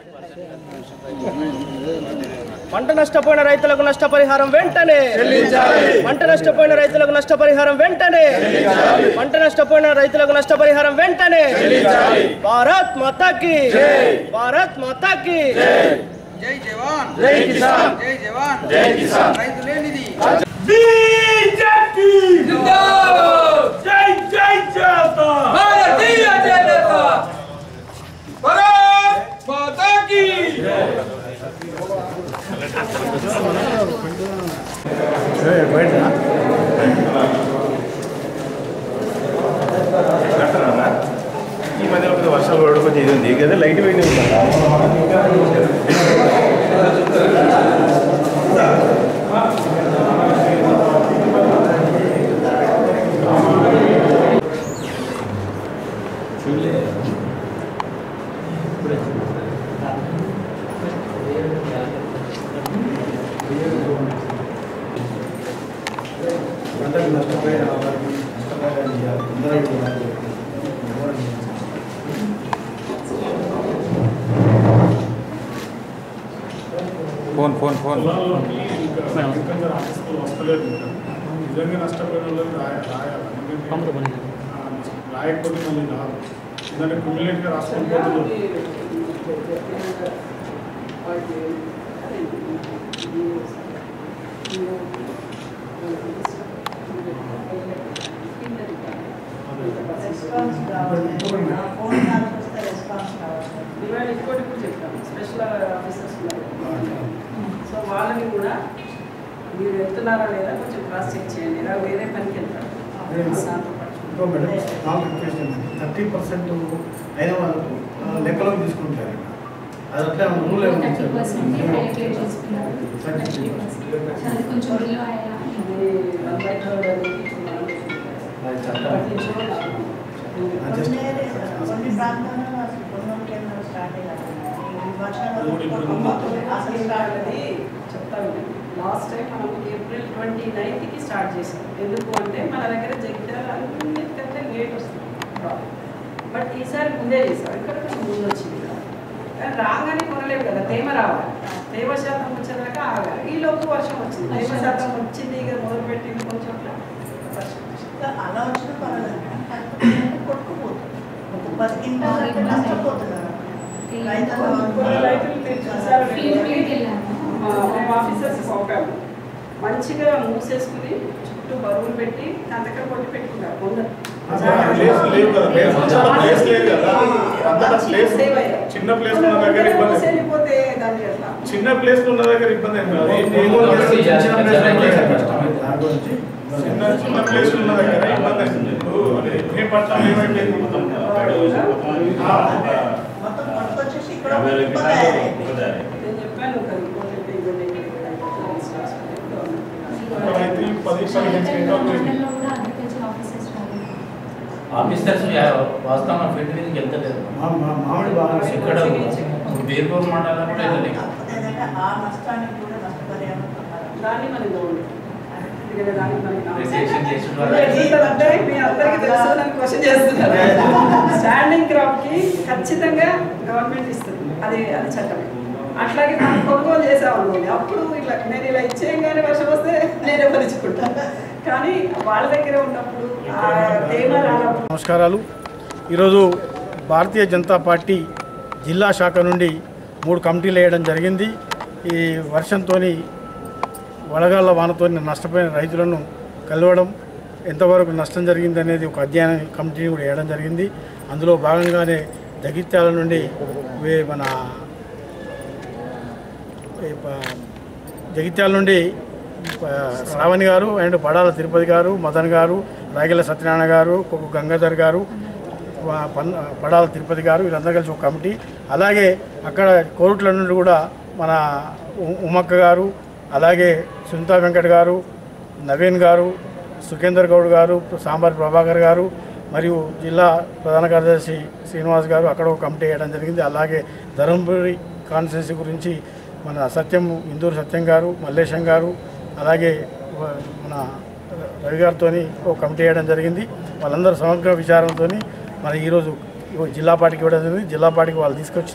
పంట నష్టపోయిన రైతులకు నష్టపరిహారం వెంటనే పంట నష్టపోయిన రైతులకు నష్టపరిహారం వెంటనే పంట నష్టపోయిన రైతులకు నష్టపరిహారం వెంటనే భారత్ మాతాకి భారత్ మాతాకి జై జవాన్ జై కిసాన్ జై జవాన్ జై కిసాన్ రైతు లేనిది భారతీయ జనతా భారత్ మాతా కీ ఈ మధ్య ఒక వర్షాలు పడడం కొంచెం ఇది ఉంది కదా లైట్ వెయిట్ ఉంది పంటకు నష్టపోయిన వారికి నష్టపరిహారం ఇవ్వాలి. అందరికీ ఇవ్వాలి. ఫోన్ ఫోన్ ఫోన్ నిజంగా ఆఫీస్కి వస్తలేదు ఇంకా. నిజంగా నష్టపోయిన వాళ్ళకి రాయ రాయాలి ఎందుకంటే ఆ, రాయకపోతే మళ్ళీ రాదు ఎందుకంటే కుమిలేట్గా రాసుకొని పోతున్నారు రెస్పాన్స్ కావాలి ఫోన్ కాల్స్ వస్తే రెస్పాన్స్ కావాలి ఇవాళ ఇంకోటి కూడా చెప్తాను స్పెషల్ ఆఫీసర్స్ ఉన్నారు సో వాళ్ళని కూడా మీరు వెళ్తున్నారా లేదా కొంచెం క్రాస్ చెక్ చేయండి ఇలా వేరే పనికి వెళ్తారు దాంతో పాటు ఇంకో మేడం స్మాల్ రిక్వెస్ట్ ఏంటంటే థర్టీ పర్సెంట్ అయిన వాళ్ళకు ఆ, లెక్కలోకి తీసుకుంటారు అది అట్లా రూల్ ఏమి థర్టీ పర్సెంట్ క్యాలిక్యులేట్ చేసుకున్నారు థర్టీ పర్సెంట్ అది కొంచెం బిలో అయ్యా ఇది వన్ బై థర్డ్ అనేది పట్టించుకో జస్ట్ కొన్ని ప్రాంతాల్లో అసలు కొన్ని కేంద్రాలు స్టార్ట్ అయ్యారు ఈ వర్షాలు అది కూడా ఇప్పుడు అసలు స్టార్ట్ అది చెప్తాను లాస్ట్ టైం మనం ఏప్రిల్ ట్వంటీ నైన్త్కి స్టార్ట్ చేసాం ఎందుకు అంటే మన దగ్గర జగిత్యాల అన్నిటికంటే లేట్ వస్తుంది బట్ ఈసారి ముందే చేసాం ఇక్కడ కొంచెం ముందు వచ్చింది కానీ రాగానే కొనలేవు కదా తేమ రావాలి తేమ శాతం వచ్చేదాకా ఆగాలి ఈ లోపు వర్షం వచ్చింది తేమ శాతం వచ్చింది ఇక మొదలు పెట్టింది కొంచెం వర్షం వచ్చింది. అలా వచ్చిన పర్వాలేదు కాకపోతే కొట్టుకుపోతుంది ఒక పది క్వింటాలు అంటే నష్టపోతున్నారు రైతులు కొన్ని రైతులు మీరు చూసారో ఫీల్డ్ లేదో ఫీల్డ్కి వెళ్ళాము మా మేము ఆఫీసర్స్ పంపాము మంచిగా మూసేసుకుని చుట్టూ బరువులు పెట్టి సంతకం కొట్టి పెట్టుకున్నారు కొందరు ప్లేస్ లేవు కదా ప్లేస్ అంతా ప్లేస్ లేదు కదా అంతా ప్లేస్ సేవ్ అయ్యారు. చిన్న ప్లేస్ ఉన్న దగ్గర ఇబ్బంది మూసి వెళ్ళిపోతే దాన్ని ఎట్లా చిన్న ప్లేస్ ఉన్న దగ్గర ఇబ్బంది ఏం కాదు ఏం- ఏం చిన్న కాదు. దాని గురించి చిన్న చిన్న ప్లేస్ ఉన్న దగ్గర ఇబ్బంది అవుతుంది ఇప్పుడు అది ఏ పట్టణం ఏమైపోయింది మొత్తం ఆ, మొత్తం కొట్టుకొచ్చేసి ఇక్కడ ఒక తయారైంది నేను చెప్పాను ఒక రిపోర్ట్ అయితే ఇవ్వండి అక్కడైతే పది పదిహేను క్వింటాలు పోయింది. మండలంలో కూడా అగ్రికల్చర్ ఆఫీసర్స్ రాలేదు ఆఫీసర్స్ వాస్తవంగా ఫీల్డ్ మీదకి వెళ్తలేదు మా- మా- మామిడి బాగా ఇక్కడ బీర్పూర్ మండలం కూడా వెళ్ళలేదు కాకపోతే ఏంటంటే ఆ నష్టానికి కూడా నష్టపరిహారం కావాలి. దాన్ని మనం గవర్నమెంట్ ఎందుకంటే దాన్ని మనకి రిజర్వేషన్ చేసిన వాళ్ళు అంటే మీ అందరికీ తెలుసు నన్ను క్వశ్చన్ చేస్తున్నారు స్టాండింగ్ క్రాప్ కి ఖచ్చితంగా గవర్నమెంట్ ఇస్తుంది అది అది చట్టమే అట్లాగే మనం కొనుగోలు చేసాం అనుకోండి అప్పుడు ఇట్లా నేను ఇలా ఇచ్చేయంగానే వర్షం వస్తే నేనే పలుచుకుంటాను కానీ వాళ్ళ దగ్గర ఉన్నప్పుడు ఆ తేమ రానప్పుడు నమస్కారాలు ఈరోజు భారతీయ జనతా పార్టీ జిల్లా శాఖ నుండి మూడు కమిటీలు వేయడం జరిగింది ఈ వర్షంతో వడగాళ్ళ వానతో నష్టపోయిన రైతులను కలవడం ఎంతవరకు నష్టం జరిగింది అనేది ఒక అధ్యయన కమిటీని కూడా వేయడం జరిగింది అందులో భాగంగానే జగిత్యాల నుండి వే- మన ఈ ప- జగిత్యాల నుండి ప- శ్రావణి గారు అండ్ పడాల తిరుపతి గారు మదన్ గారు రాగిల సత్యనారాయణ గారు కొక్కు గంగాధర్ గారు వా- పన్- పడాల తిరుపతి గారు వీళ్ళందరూ కలిసి ఒక కమిటీ అలాగే అక్కడ కోరుట్ల నుండి కూడా మన ఉ- ఉమ్మక్క గారు అలాగే సునీతా వెంకట్ గారు నవీన్ గారు సుఖేందర్ గౌడ్ గారు సాంబార్ ప్రభాకర్ గారు మరియు జిల్లా ప్రధాన కార్యదర్శి శ్రీనివాస్ గారు అక్కడ ఒక కమిటీ వేయడం జరిగింది అలాగే ధర్మపురి కాన్స్టిట్యున్సీ గురించి మన సత్యం ఇందూరు సత్యం గారు మల్లేశం గారు అలాగే వ- మన రవి గారితో ఒక కమిటీ వేయడం జరిగింది వాళ్ళందరూ సమగ్ర విచారంతో మరి ఈరోజు ఇగో జిల్లా పార్టీకి ఇవ్వడం జరిగింది జిల్లా పార్టీకి వాళ్ళు తీసుకొచ్చిన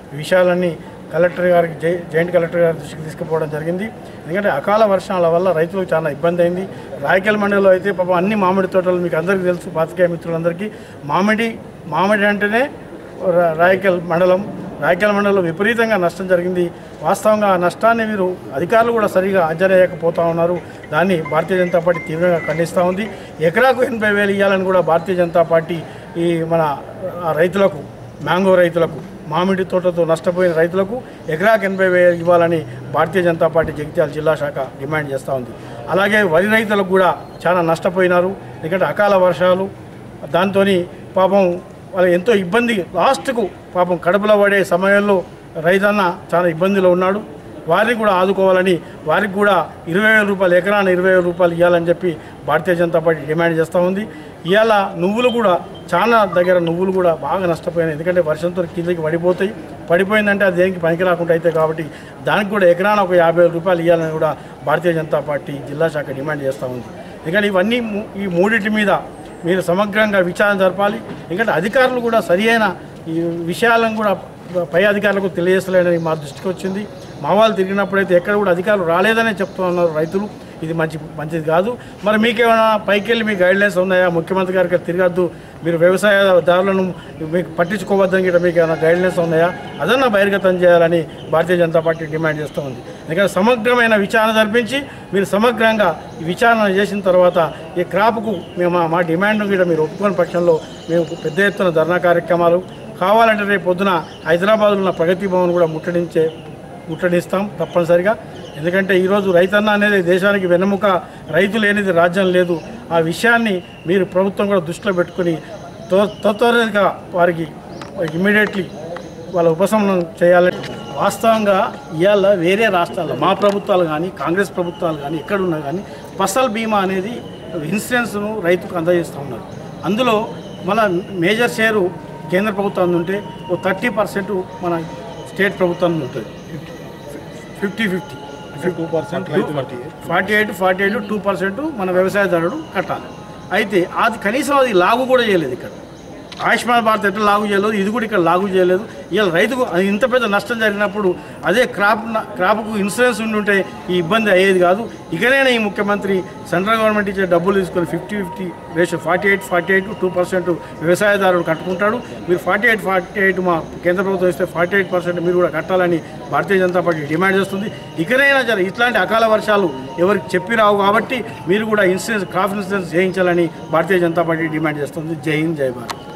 ఈ విషయాలన్నీ కలెక్టర్ గారికి జై జాయింట్ కలెక్టర్ గారి దృష్టికి తీసుకుపోవడం జరిగింది ఎందుకంటే అకాల వర్షాల వల్ల రైతులకు చాలా ఇబ్బంది అయింది రాయకల్ మండలిలో అయితే పాపం అన్ని మామిడి తోటలు మీకు అందరికీ తెలుసు పాతికేయ మిత్రులందరికీ మామిడి మామిడి అంటేనే రా- రాయకల్ మండలం రాయకల్ మండలంలో విపరీతంగా నష్టం జరిగింది వాస్తవంగా ఆ నష్టాన్ని వీరు అధికారులు కూడా సరిగా అంచనేయకపోతా ఉన్నారు దాన్ని భారతీయ జనతా పార్టీ తీవ్రంగా ఖండిస్తూ ఉంది ఎకరాకు ఎనభై వేలు ఇవ్వాలని కూడా భారతీయ జనతా పార్టీ ఈ మన ఆ రైతులకు మ్యాంగో రైతులకు మామిడి తోటతో నష్టపోయిన రైతులకు ఎకరాకు ఎనభై వేలు ఇవ్వాలని భారతీయ జనతా పార్టీ జగిత్యాల జిల్లా శాఖ డిమాండ్ చేస్తూ ఉంది అలాగే వరి రైతులకు కూడా చాలా నష్టపోయినారు ఎందుకంటే అకాల వర్షాలు దాంతో పాపం వాళ్ళు ఎంతో ఇబ్బంది లాస్ట్కు పాపం కడుపులో పడే సమయంలో రైతన్న చాలా ఇబ్బందిలో ఉన్నాడు వారిని కూడా ఆదుకోవాలని వారికి కూడా ఇరవై వేల రూపాయలు ఎకరాన ఇరవై వేల రూపాయలు ఇవ్వాలని చెప్పి భారతీయ జనతా పార్టీ డిమాండ్ చేస్తూ ఉంది ఇవాళ నువ్వులు కూడా చాలా దగ్గర నువ్వులు కూడా బాగా నష్టపోయినాయి ఎందుకంటే వర్షంతో కిందకి పడిపోతాయి పడిపోయిందంటే అది దేనికి పనికి రాకుండా అయితే కాబట్టి దానికి కూడా ఎకరాన ఒక యాభై వేల రూపాయలు ఇవ్వాలని కూడా భారతీయ జనతా పార్టీ జిల్లా శాఖ డిమాండ్ చేస్తూ ఉంది ఎందుకంటే ఇవన్నీ ము- ఈ మూడింటి మీద మీరు సమగ్రంగా విచారణ జరపాలి ఎందుకంటే అధికారులు కూడా సరి అయిన ఈ విషయాలను కూడా పై అధికారులకు తెలియజేస్తలేదని మా దృష్టికి వచ్చింది మా వాళ్ళు తిరిగినప్పుడైతే ఎక్కడ కూడా అధికారులు రాలేదనే చెప్తూ ఉన్నారు రైతులు ఇది మంచి మంచిది కాదు మరి మీకేమైనా పైకి వెళ్ళి మీ గైడ్లైన్స్ ఉన్నాయా ముఖ్యమంత్రి గారికి తిరగద్దు మీరు వ్యవసాయదారులను మీకు పట్టించుకోవద్దని గిట్ట మీకు ఏమైనా గైడ్లైన్స్ ఉన్నాయా అదన్నా బహిర్గతం చేయాలని భారతీయ జనతా పార్టీ డిమాండ్ చేస్తూ ఉంది ఎందుకంటే సమగ్రమైన విచారణ జరిపించి మీరు సమగ్రంగా ఈ విచారణ చేసిన తర్వాత ఈ క్రాప్కు మేము మా- మా డిమాండ్ కూడా మీరు ఒప్పుకోని పక్షంలో మేము పెద్ద ఎత్తున ధర్నా కార్యక్రమాలు కావాలంటే రేపు పొద్దున హైదరాబాద్లో ఉన్న ప్రగతి భవన్ కూడా ముట్టడించే ముట్టడిస్తాం తప్పనిసరిగా ఎందుకంటే ఈరోజు రైతన్న అనేది దేశానికి వెన్నెముక రైతు లేనిది రాజ్యం లేదు ఆ విషయాన్ని మీరు ప్రభుత్వం కూడా దృష్టిలో పెట్టుకుని త్వ- త్వరితగా వారికి ఇమ్మీడియట్లీ వాళ్ళ ఉపశమనం చేయాలని వాస్తవంగా ఇవాళ వేరే రాష్ట్రాల్లో మా ప్రభుత్వాలు కానీ కాంగ్రెస్ ప్రభుత్వాలు కానీ ఎక్కడున్నా కానీ ఫసల్ బీమా అనేది ఇన్సూరెన్స్ను రైతుకు అందజేస్తూ ఉన్నారు అందులో మన మేజర్ షేరు కేంద్ర ప్రభుత్వం ఉంటే ఓ థర్టీ పర్సెంట్ మన స్టేట్ ప్రభుత్వం ఉంటుంది ఫిఫ్టీ ఫిఫ్టీ టూ పర్సెంట్ రైతు బట్టి forty eight forty eight two percent మన వ్యవసాయదారుడు కట్టాలి అయితే అది కనీసం అది లాగు కూడా చేయలేదు ఇక్కడ ఆయుష్మాన్ భారత్ ఎట్లా లాగు చేయలేదు ఇది కూడా ఇక్కడ లాగు చేయలేదు ఇవాళ రైతుకు అది ఇంత పెద్ద నష్టం జరిగినప్పుడు అదే క్రాప్ న- క్రాప్కు ఇన్సూరెన్స్ ఉండి ఉంటే ఈ ఇబ్బంది అయ్యేది కాదు ఇకనైనా ఈ ముఖ్యమంత్రి సెంట్రల్ గవర్నమెంట్ ఇచ్చే డబ్బులు తీసుకొని fifty fifty ratio forty eight forty eight two percent వ్యవసాయదారుడు కట్టుకుంటాడు మీరు ఫార్టీ ఎయిట్ ఫార్టీ ఎయిట్ మా కేంద్ర ప్రభుత్వం ఇస్తే ఫార్టీ ఎయిట్ పర్సెంట్ మీరు కూడా కట్టాలని భారతీయ జనతా పార్టీ డిమాండ్ చేస్తుంది ఇకనైనా జర ఇట్లాంటి అకాల వర్షాలు ఎవరికి చెప్పి రావు కాబట్టి మీరు కూడా ఇన్సూరెన్స్ క్రాప్ ఇన్సూరెన్స్ చేయించాలని భారతీయ జనతా పార్టీ డిమాండ్ చేస్తుంది జై హింద్ జై భారత్